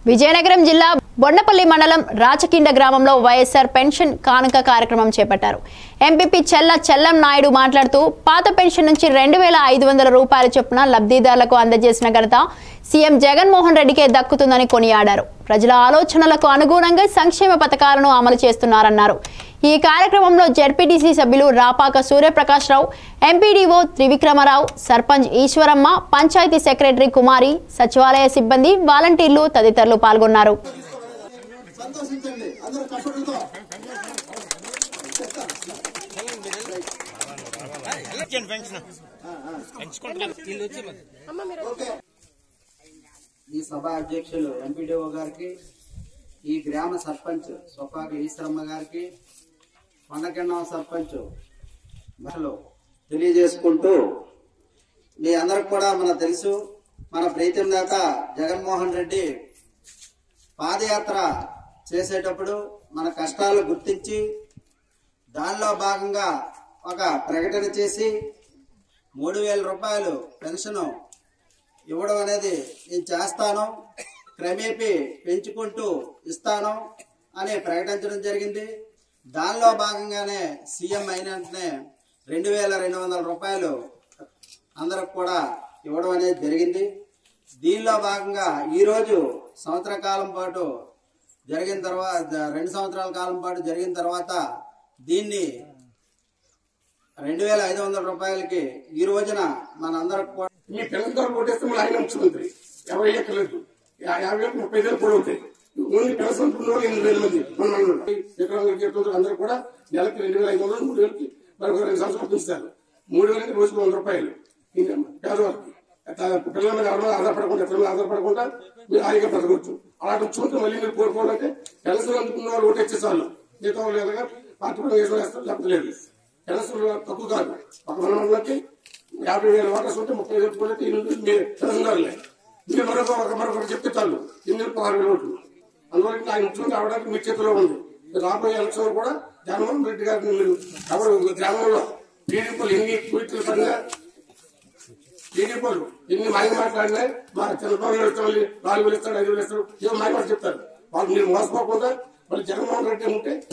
విజయనగరం జిల్లా బొండపల్లి మండలం రాచకిండ గ్రామంలో వైఎస్ఆర్ పెన్షన్ కానుక కార్యక్రమం చేపట్టారు ఎంపీపీ చెల్ల చెల్లం నాయుడు మాట్లాడుతూ పాత పెన్షన్ నుంచి రెండు వేల ఐదు వందల రూపాయల చొప్పున లబ్ధిదారులకు అందజేసిన ఘనత సీఎం జగన్మోహన్ రెడ్డికే దక్కుతుందని కొనియాడారు ప్రజల ఆలోచనలకు అనుగుణంగా సంక్షేమ పథకాలను అమలు చేస్తున్నారన్నారు ఈ కార్యక్రమంలో జడ్పీటీసీ సభ్యులు రాపాక సూర్యప్రకాశ్రావు ఎంపీడీఓ త్రివిక్రమరావు సర్పంచ్ ఈశ్వరమ్మ పంచాయతీ సెక్రటరీ కుమారి సచివాలయ సిబ్బంది వాలంటీర్లు తదితరులు పాల్గొన్నారు సంతోషించండి అందరూ కష్టపడుతో ఈ సభ అధ్యక్షులు ఎంపీడీఓ గారికి ఈ గ్రామ సర్పంచ్ సొప్పాకి ఈశ్వరమ్మ గారికి కొండకెండం సర్పంచ్ మహిళలు తెలియజేసుకుంటూ మీ అందరికి కూడా మనకు తెలుసు మన ప్రీతం నేత జగన్మోహన్ రెడ్డి పాదయాత్ర చేసేటప్పుడు మన కష్టాలు గుర్తించి దానిలో భాగంగా ఒక ప్రకటన చేసి మూడు వేల రూపాయలు పెన్షన్ ఇవ్వడం అనేది నేను చేస్తాను క్రమేపీ పెంచుకుంటూ ఇస్తాను అని ప్రకటించడం జరిగింది దానిలో భాగంగానే సీఎం అయిన వెంటనే రెండు వేల రెండు వందల రూపాయలు అందరికి కూడా ఇవ్వడం అనేది జరిగింది దీనిలో భాగంగా ఈరోజు సంవత్సర కాలం పాటు జరిగిన తర్వాత రెండు సంవత్సరాల కాలం పాటు జరిగిన తర్వాత దీన్ని రెండు వేల ఐదు వందల రూపాయలకి ఈ రోజున మనందరికి కూడా మీ పిల్లలతో కొట్టేస్తే మళ్ళీ ఆయన ముఖ్యమంత్రి ఎవరు ఎక్కలేదు యా- యాభై వేలకు ముప్పై వేలు కూడా అవుతాయి ఓన్లీ పెన్షన్ ఉన్న వాళ్ళు ఎనిమిది వేల మంది మన మండలంలో. వికలాంగులు చేతులు అందరూ కూడా నెలకి రెండు వేల ఐదు వందలు మూడు వేలకి మరొక రెండు సంవత్సరాలు పెంచుతారు మూడు వేలకి రోజుకు వంద రూపాయలు ఇంకా పేదవారికి తా- పిల్లల మీద ఎవరి మీద ఆధారపడకుండా పిల్లల మీద ఆధారపడకుండా మీరు హాయిగా బ్రతకవచ్చు అలాంటి ముఖ్యమంత్రి మళ్ళీ మీరు కోరుకోవాలంటే పెన్షన్ అందుకున్న వాళ్ళు ఓటేచ్చే చాలు మిగతా వాళ్ళు లేదుగా పార్టీ పరంగా వేసిన వేస్తారు లేకపోతే లేదు పెన్షన్ తక్కువ కాదు ఒక మన మండలంకి యాభై వేల ఓటర్స్ ఉంటే ముప్పై వేల కోట్లకి ఎనిమిది మీరు పెన్షన్దారులే మీరు మరొక ఒక మరొకరు చెప్తే చాలు ఎనిమిది పదహారు వేల ఓట్లు అందువల్ల ఇంకా ఆయన ముఖ్యమంత్రి అవడానికి మీ చేతిలో ఉంది రాబోయే ఎలక్షన్ కూడా జగన్మోహన్ రెడ్డి గారిని మీరు ఎవరు గ్రామంలో టీడీపీలు ఎన్ని ట్వీట్లు పడినా టీడీపీలు ఎన్ని మాయ మాట్లాడినా మా చంద్రబాబు నాయుడు ఇస్తాడు నాలుగు వేలు ఇస్తాడు ఐదు వేలు ఇస్తాడు ఏమో మాయ మాట చెప్తారు వాళ్ళు మీరు మోసపోకుండా వాళ్ళు జగన్మోహన్ రెడ్డి ఉంటే